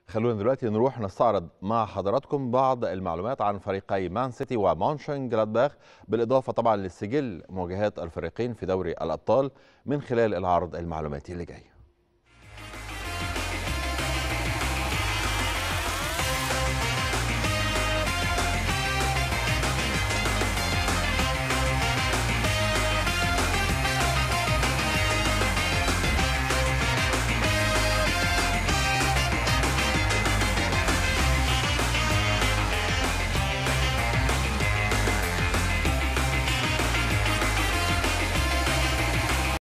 خلونا دلوقتي نروح نستعرض مع حضراتكم بعض المعلومات عن فريقي مان سيتي ومانشن جلادباخ بالإضافة طبعا للسجل مواجهات الفريقين في دوري الأبطال من خلال العرض المعلوماتي اللي جاي